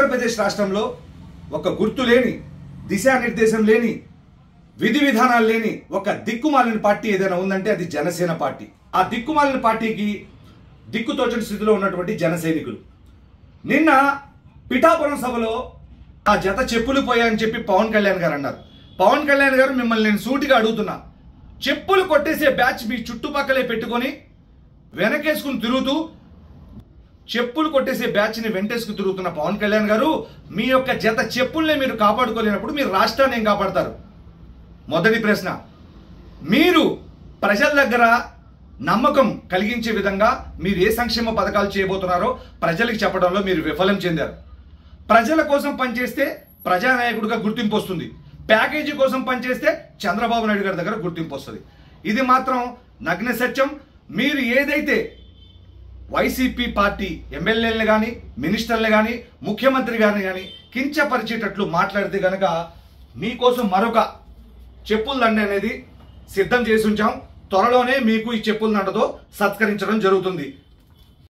ఆంధ్రప్రదేశ్ రాష్ట్రంలో ఒక గుర్తు లేని దిశానిర్దేశం లేని విధి విధానాలు లేని ఒక దిక్కుమాలిన పార్టీ ఏదైనా ఉందంటే అది జనసేన పార్టీ ఆ దిక్కుమాలిన పార్టీకి దిక్కుతోచని స్థితిలో ఉన్నటువంటి జన సైనికులు నిన్న పిఠాపురం సభలో ఆ జత చెప్పులు పోయాయని చెప్పి పవన్ కళ్యాణ్ గారు అన్నారు పవన్ కళ్యాణ్ గారు మిమ్మల్ని నేను సూటిగా అడుగుతున్నా చెప్పులు కొట్టేసే బ్యాచ్ మీ చుట్టుపక్కలే పెట్టుకొని వెనకేసుకుని తిరుగుతూ చెప్పులు కొట్టేసే బ్యాచ్ని వెంటేసుకు తిరుగుతున్న పవన్ కళ్యాణ్ గారు మీ యొక్క జత చెప్పుల్నే మీరు కాపాడుకోలేనప్పుడు మీరు రాష్ట్రాన్ని ఏం కాపాడతారు మొదటి ప్రశ్న మీరు ప్రజల దగ్గర నమ్మకం కలిగించే విధంగా మీరు ఏ సంక్షేమ పథకాలు చేయబోతున్నారో ప్రజలకు చెప్పడంలో మీరు విఫలం చెందారు ప్రజల కోసం పనిచేస్తే ప్రజానాయకుడిగా గుర్తింపు వస్తుంది ప్యాకేజీ కోసం పనిచేస్తే చంద్రబాబు నాయుడు గారి దగ్గర గుర్తింపు వస్తుంది ఇది మాత్రం నగ్న సత్యం మీరు ఏదైతే వైసీపీ పార్టీ ఎమ్మెల్యేలను కానీ మినిస్టర్లు కానీ ముఖ్యమంత్రి గారిని కానీ కించపరిచేటట్లు మాట్లాడితే కనుక మీకోసం మరొక చెప్పుల దండ అనేది సిద్ధం చేసి ఉంచాం త్వరలోనే మీకు ఈ చెప్పుల దండతో సత్కరించడం జరుగుతుంది